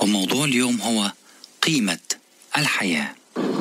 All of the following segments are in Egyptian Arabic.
وموضوع اليوم هو قيمة الحياة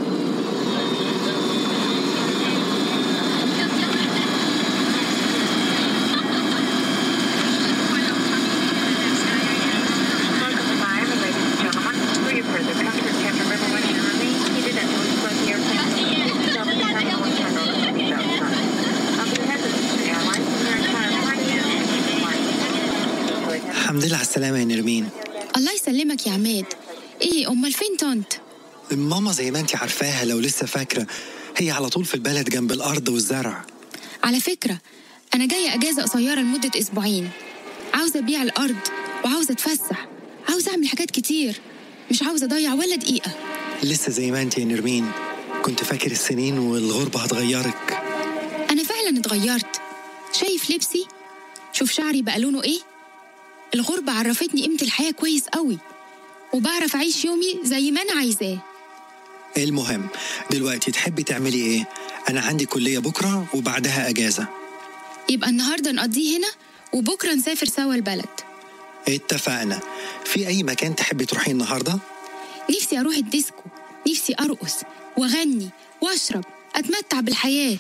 الحمد لله على السلامة يا نرمين الله يسلمك يا عماد ايه امال فين طنط ماما زي ما انت عارفاها لو لسه فاكرة هي على طول في البلد جنب الأرض والزرع على فكره انا جايه اجازه قصيره لمده اسبوعين عاوزه ابيع الارض وعاوزه اتفسح عاوزه اعمل حاجات كتير مش عاوزه اضيع ولا دقيقه لسه زي ما انت يا نرمين كنت فاكر السنين والغربة هتغيرك انا فعلا اتغيرت شايف لبسي شوف شعري بقى لونه ايه الغربه عرفتني قيمه الحياه كويس قوي وبعرف اعيش يومي زي ما انا عايزاه المهم دلوقتي تحبي تعملي ايه؟ أنا عندي كلية بكرة وبعدها أجازة يبقى النهارده نقضيه هنا وبكره نسافر سوا البلد اتفقنا في أي مكان تحبي تروحي النهاردة؟ نفسي اروح الديسكو نفسي ارقص واغني واشرب اتمتع بالحياه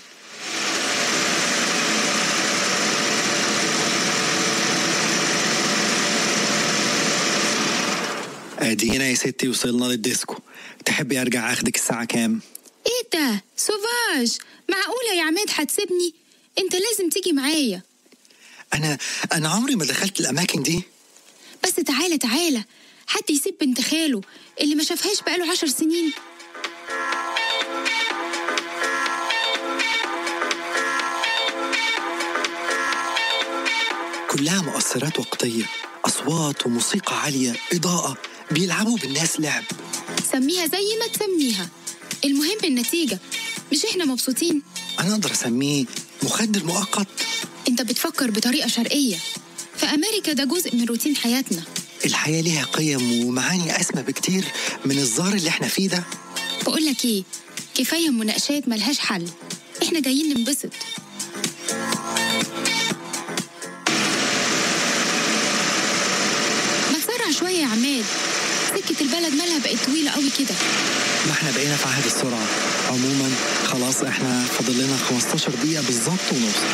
ادينا يا ستي وصلنا للديسكو تحبي ارجع اخدك الساعة كام؟ ايه ده سوفاج معقوله يا عماد هتسيبني انت لازم تيجي معايا انا انا عمري ما دخلت الاماكن دي بس تعالى تعالى حد يسيب بنت خاله اللي ما شافهاش بقاله عشر سنين كلها مؤثرات وقتية أصوات وموسيقى عالية إضاءة بيلعبوا بالناس لعب سميها زي ما تسميها المهم النتيجه مش احنا مبسوطين أنا أقدر أسميه مخدر مؤقت انت بتفكر بطريقه شرقيه في امريكا ده جزء من روتين حياتنا الحياة ليها قيم ومعاني أسمى بكتير من الزار اللي احنا فيه ده بقول لك ايه كفايه مناقشات ملهاش حل احنا جايين ننبسط ما تسرع شويه يا عماد سكه البلد مالها بقت طويله قوي كده ما احنا بقينا في عهد السرعة عموما خلاص احنا فاضل لنا 15 دقيقة بالظبط ونوصل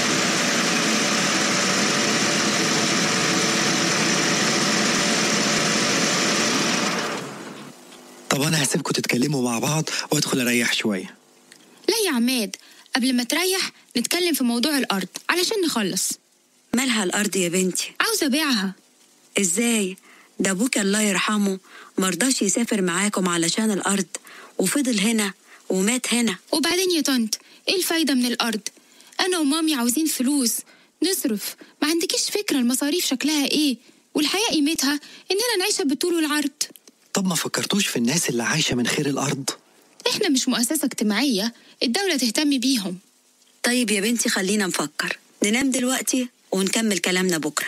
طب أنا هسيبكم تتكلموا مع بعض وأدخل أريح شوية لا يا عماد قبل ما تريح نتكلم في موضوع الارض علشان نخلص مالها الأرض يا بنتي عاوزه ابيعها إزاي ده أبوك الله يرحمه مرضاش يسافر معاكم علشان الأرض وفضل هنا ومات هنا وبعدين يا طنط ايه الفايده من الارض انا ومامي عاوزين فلوس نصرف ما عندكيش فكره المصاريف شكلها ايه والحياه قيمتها اننا نعيشها بالطول والعرض طب ما فكرتوش في الناس اللي عايشة من خير الأرض احنا مش مؤسسه اجتماعيه الدوله تهتم بيهم طيب يا بنتي خلينا نفكر ننام دلوقتي ونكمل كلامنا بكرة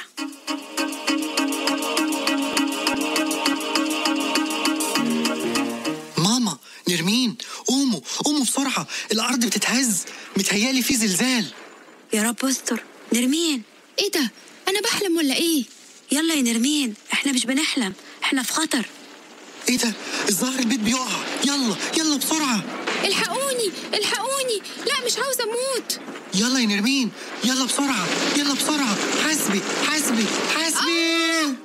ماما نرمين قوموا قوموا بسرعة الأرض بتتهز متهيالي في زلزال يا رب استر نرمين ايه ده انا بحلم ولا ايه يلا يا نرمين احنا مش بنحلم احنا في خطر ايه ده الظاهر البيت بيقع يلا يلا بسرعة الحقوني الحقوني لا مش عاوزه اموت يلا يا نرمين يلا بسرعة يلا بسرعة حاسبي حاسبي حاسبي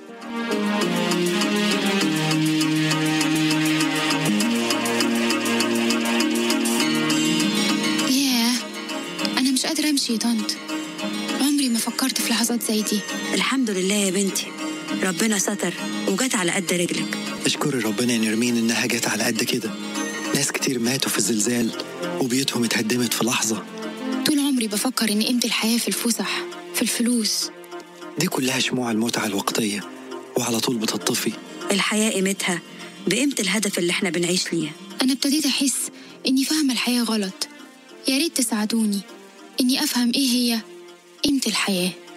ياه انا مش قادره امشي يا طنط عمري ما فكرت في لحظات زي دي الحمد لله يا بنتي ربنا ستر وجت على قد رجلك اشكري ربنا يا نرمين انها جت على قد كده ناس كتير ماتوا في الزلزال وبيوتهم اتهدمت في لحظة طول عمري بفكر ان قيمه الحياه في الفسح في الفلوس دي كلها شموع المتعة الوقتية وعلى طول بتطفي الحياة قيمتها بقيمة الهدف اللي احنا بنعيش ليه انا ابتديت احس اني فاهمه الحياه غلط يا ريت تساعدوني اني افهم ايه هي قيمه الحياه